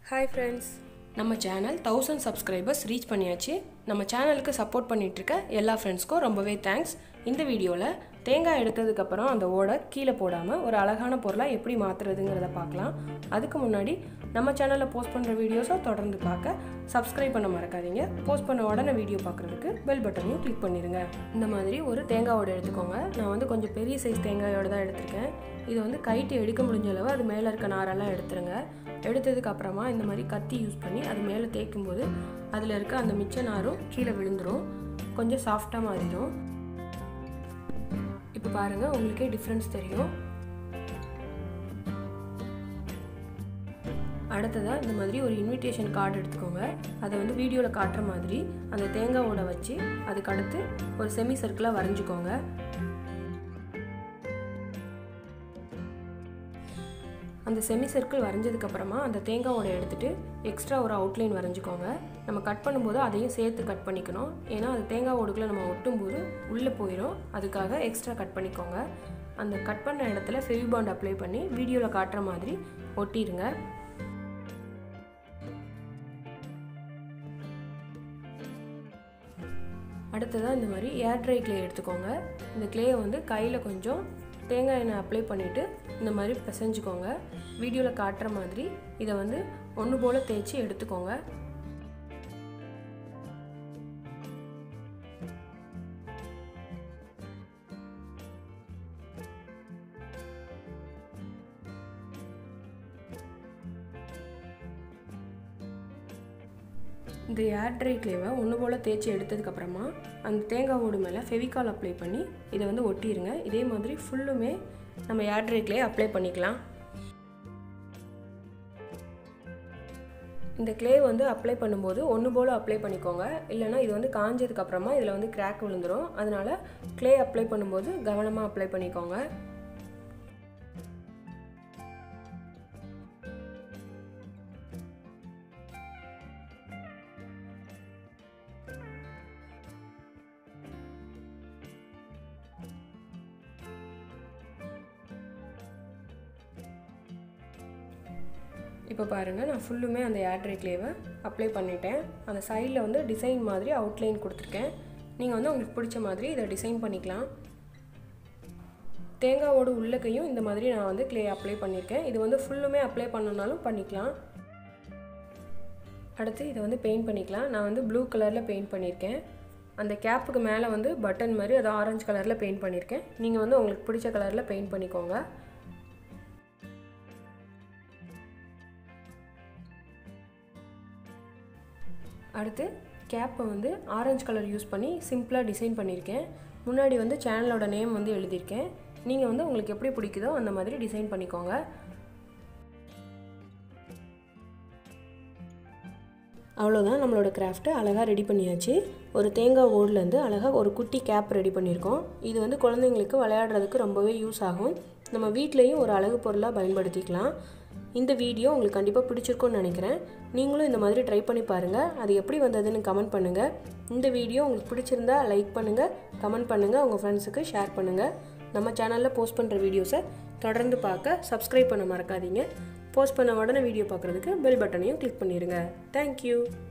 hi friends நம்ம channel thousand subscribers reach பண்ணியாச்சு நம்ம சேனலுக்கு சப்போர்ட் பண்ணிகிட்ருக்க எல்லா ஃப்ரெண்ட்ஸ்க்கும் ரொம்பவே தேங்க்ஸ் இந்த வீடியோவில் தேங்காய் எடுத்ததுக்கப்புறம் அந்த ஓடை கீழே போடாமல் ஒரு அழகான பொருளாக எப்படி மாற்றுறதுங்கிறத பார்க்கலாம் அதுக்கு முன்னாடி நம்ம சேனலில் போஸ்ட் பண்ணுற வீடியோஸை தொடர்ந்து பார்க்க சப்ஸ்கிரைப் பண்ண மறக்காதீங்க போஸ்ட் பண்ண உடனே வீடியோ பார்க்குறதுக்கு பெல் பட்டனையும் கிளிக் பண்ணிடுங்க இந்த மாதிரி ஒரு தேங்காயோட எடுத்துக்கோங்க நான் வந்து கொஞ்சம் பெரிய சைஸ் தேங்காயோட தான் எடுத்திருக்கேன் இது வந்து கைட்டு எடுக்க முடிஞ்ச அளவு அது மேலே இருக்க நாரெல்லாம் எடுத்துருங்க எடுத்ததுக்கு அப்புறமா இந்த மாதிரி கத்தி யூஸ் பண்ணி அது மேலே தேய்க்கும் போது அதில் இருக்க அந்த மிச்ச நாரும் கீழே விழுந்துரும் கொஞ்சம் சாஃப்டாக மாறிடும் இப்போ பாருங்கள் உங்களுக்கே டிஃப்ரென்ஸ் தெரியும் அடுத்ததாக இந்த மாதிரி ஒரு இன்விடேஷன் கார்டு எடுத்துக்கோங்க அதை வந்து வீடியோவில் காட்டுற மாதிரி அந்த தேங்காவோட வச்சு அதுக்கு அடுத்து ஒரு செமி சர்க்கிளாக வரைஞ்சிக்கோங்க அந்த செமி சர்க்கிள் வரைஞ்சதுக்கப்புறமா அந்த தேங்காவோட எடுத்துகிட்டு எக்ஸ்ட்ரா ஒரு அவுட்லைன் வரைஞ்சிக்கோங்க நம்ம கட் பண்ணும்போது அதையும் சேர்த்து கட் பண்ணிக்கணும் ஏன்னா அது தேங்காய் ஓடுக்குள்ள நம்ம ஒட்டும்போது உள்ளே போயிடும் அதுக்காக எக்ஸ்ட்ரா கட் பண்ணிக்கோங்க அந்த கட் பண்ண இடத்துல ஃபெவிபாண்ட் அப்ளை பண்ணி வீடியோவில் காட்டுற மாதிரி ஒட்டிடுங்க அடுத்ததாக இந்த மாதிரி ஏர் ட்ரை கிளே எடுத்துக்கோங்க இந்த கிளேயை வந்து கையில் கொஞ்சம் தேங்காய் எண்ணெய் அப்ளை பண்ணிவிட்டு இந்த மாதிரி பிசைஞ்சுக்கோங்க வீடியோவில் காட்டுற மாதிரி இதை வந்து ஒன்று போல் தேய்ச்சி எடுத்துக்கோங்க இந்த ஏர் ட்ரை கிளேவை ஒன்று போல் தேய்ச்சி எடுத்ததுக்கப்புறமா அந்த தேங்காய் ஓடு மேலே ஃபெவிகால் அப்ளை பண்ணி இதை வந்து ஒட்டிடுங்க இதே மாதிரி ஃபுல்லுமே நம்ம ஏர் ட்ரை கிளே அப்ளை பண்ணிக்கலாம் இந்த கிளே வந்து அப்ளை பண்ணும்போது ஒன்று போல் அப்ளை பண்ணிக்கோங்க இல்லைனா இது வந்து காஞ்சதுக்கப்புறமா இதில் வந்து கிராக் விழுந்துடும் அதனால் கிளே அப்ளை பண்ணும்போது கவனமாக அப்ளை பண்ணிக்கோங்க இப்போ பாருங்கள் நான் ஃபுல்லுமே அந்த ஏர் ட்ரை கிளேவை அப்ளை பண்ணிட்டேன் அந்த சைடில் வந்து டிசைன் மாதிரி அவுட்லைன் கொடுத்துருக்கேன் நீங்கள் வந்து உங்களுக்கு பிடிச்ச மாதிரி இதை டிசைன் பண்ணிக்கலாம் தேங்காவோட உள்ளக்கையும் இந்த மாதிரி நான் வந்து கிளே அப்ளை பண்ணியிருக்கேன் இது வந்து ஃபுல்லுமே அப்ளை பண்ணனாலும் பண்ணிக்கலாம் அடுத்து இதை வந்து பெயிண்ட் பண்ணிக்கலாம் நான் வந்து ப்ளூ கலரில் பெயிண்ட் பண்ணியிருக்கேன் அந்த கேப்புக்கு மேலே வந்து பட்டன் மாதிரி அது ஆரஞ்சு கலரில் பெயிண்ட் பண்ணியிருக்கேன் நீங்கள் வந்து உங்களுக்கு பிடிச்ச கலரில் பெயிண்ட் பண்ணிக்கோங்க அடுத்து கேப்பை வந்து ஆரஞ்சு கலர் யூஸ் பண்ணி சிம்பிளாக டிசைன் பண்ணியிருக்கேன் முன்னாடி வந்து சேனலோட நேம் வந்து எழுதியிருக்கேன் நீங்கள் வந்து உங்களுக்கு எப்படி பிடிக்குதோ அந்த மாதிரி டிசைன் பண்ணிக்கோங்க அவ்வளோதான் நம்மளோட கிராஃப்ட்டு அழகாக ரெடி பண்ணியாச்சு ஒரு தேங்காய் ஓட்லேருந்து அழகாக ஒரு குட்டி கேப் ரெடி பண்ணியிருக்கோம் இது வந்து குழந்தைங்களுக்கு விளையாடுறதுக்கு ரொம்பவே யூஸ் ஆகும் நம்ம வீட்லேயும் ஒரு அழகு பொருளாக பயன்படுத்திக்கலாம் இந்த வீடியோ உங்களுக்கு கண்டிப்பாக பிடிச்சிருக்கும்னு நினைக்கிறேன் நீங்களும் இந்த மாதிரி ட்ரை பண்ணி பாருங்கள் அது எப்படி வந்ததுன்னு கமெண்ட் பண்ணுங்கள் இந்த வீடியோ உங்களுக்கு பிடிச்சிருந்தா லைக் பண்ணுங்கள் கமெண்ட் பண்ணுங்கள் உங்கள் ஃப்ரெண்ட்ஸுக்கு ஷேர் பண்ணுங்கள் நம்ம சேனலில் போஸ்ட் பண்ணுற வீடியோஸை தொடர்ந்து பார்க்க சப்ஸ்கிரைப் பண்ண மறக்காதீங்க போஸ்ட் பண்ண உடனே வீடியோ பார்க்குறதுக்கு பெல் பட்டனையும் கிளிக் பண்ணிடுங்க தேங்க்யூ